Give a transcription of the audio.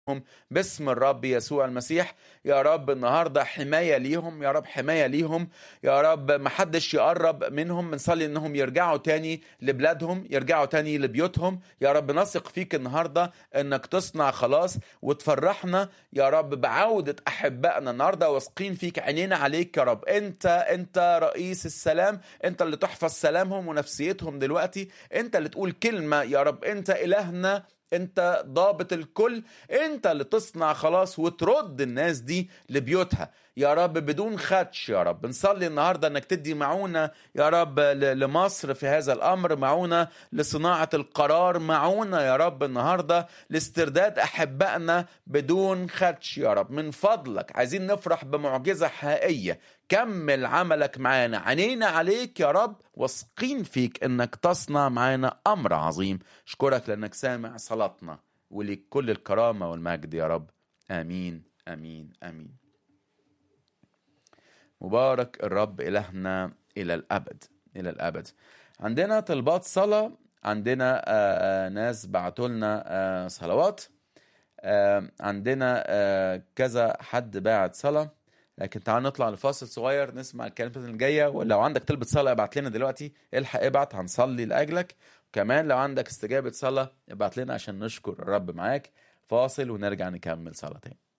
باسم الرب يسوع المسيح يا رب النهارده حمايه ليهم يا رب حمايه ليهم يا رب محدش يقرب منهم بنصلي انهم يرجعوا تاني لبلادهم يرجعوا تاني لبيوتهم يا رب نثق فيك النهارده انك تصنع خلاص وتفرحنا يا رب بعوده احبائنا النهارده واثقين فيك عينينا عليك يا رب انت انت رئيس السلام انت اللي تحفظ سلامهم ونفسيتهم دلوقتي انت اللي تقول كلمه يا رب انت الهنا انت ضابط الكل انت اللي تصنع خلاص وترد الناس دي لبيوتها يا رب بدون خدش يا رب نصلي النهارده انك تدي معونه يا رب ل- لمصر في هذا الامر معونه لصناعه القرار معونه يا رب النهارده لاسترداد احبائنا بدون خدش يا رب من فضلك عايزين نفرح بمعجزه حقيقيه كمل عملك معانا عينينا عليك يا رب واثقين فيك انك تصنع معانا امر عظيم اشكرك لانك سامع صلاتنا وليك كل الكرامه والمجد يا رب امين امين امين مبارك الرب إلهنا إلى الأبد إلى الأبد عندنا طلبات صلاة عندنا آه، آه، ناس بعتوا لنا آه، صلوات آه، عندنا آه، كذا حد باعت صلاة لكن تعال نطلع لفاصل صغير نسمع الكلمات اللي جاية ولو عندك طلبة صلاة ابعت لنا دلوقتي الحق ابعت هنصلي لأجلك كمان لو عندك استجابة صلاة ابعت لنا عشان نشكر الرب معاك فاصل ونرجع نكمل صلاة تاني